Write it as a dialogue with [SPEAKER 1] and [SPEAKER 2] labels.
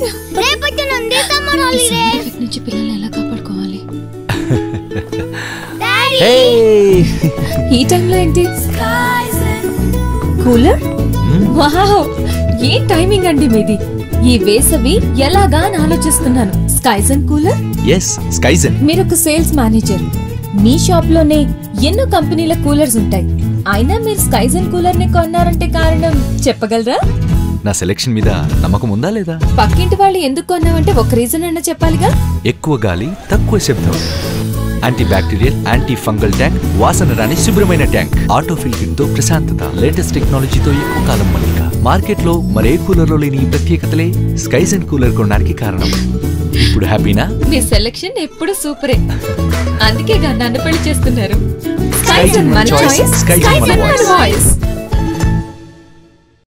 [SPEAKER 1] రేపటి నుండి summer holiday
[SPEAKER 2] నుంచి పిల్లల్ని ఎలా కాపాడుకోవాలి
[SPEAKER 1] డాడీ
[SPEAKER 2] ఈ టైంలో ఏంటి కూలర్ వావ్ ఏ టైమింగ్ అండి మీది ఈ వేసవి ఎలాగా అని ఆలోచిస్తున్నాను స్కైస్ అండ్ కూలర్
[SPEAKER 3] ఎస్ స్కైజన్
[SPEAKER 2] మీరు ఒక సేల్స్ మేనేజర్ మీ షాప్ లోనే ఎన్నో కంపెనీల కూలర్స్ ఉంటాయి అయినా మీరు స్కైస్ అండ్ కూలర్ ని కొన్నారంటే కారణం చెప్పగలరా
[SPEAKER 3] నా సెలెక్షన్ మీద నమ్మకం ఉందా లేదా
[SPEAKER 2] పక్కింటి వాళ్ళు ఎందుకు కొన్నావంటే ఒక రీజన్ అన్నా చెప్పాలిగా
[SPEAKER 3] ఎక్కువ గాలి తక్కువ శబ్దం anti bacterial anti fungal tank వాసన రాని శుభ్రమైన ట్యాంక్ ఆటో ఫిల్టింగ్ తో ప్రశాంతత లేటెస్ట్ టెక్నాలజీతో ఎక్కువ కాలం మన్నిక మార్కెట్ లో మరే కూలర్ లో లేని ఈ ప్రత్యేకతలే స్కైస్ అండ్ కూలర్ కొనడానికి కారణం ఇప్పుడు హ్యాపీనా
[SPEAKER 2] మీ సెలెక్షన్ ఎప్పుడు సూపరే అందుకే గా నన్ను పెళ్లి చేస్తున్నారు
[SPEAKER 3] Skies and
[SPEAKER 2] మన
[SPEAKER 3] choice,
[SPEAKER 2] choice,
[SPEAKER 3] skies and
[SPEAKER 2] skies
[SPEAKER 3] మన
[SPEAKER 2] and మన
[SPEAKER 3] voice.
[SPEAKER 2] voice.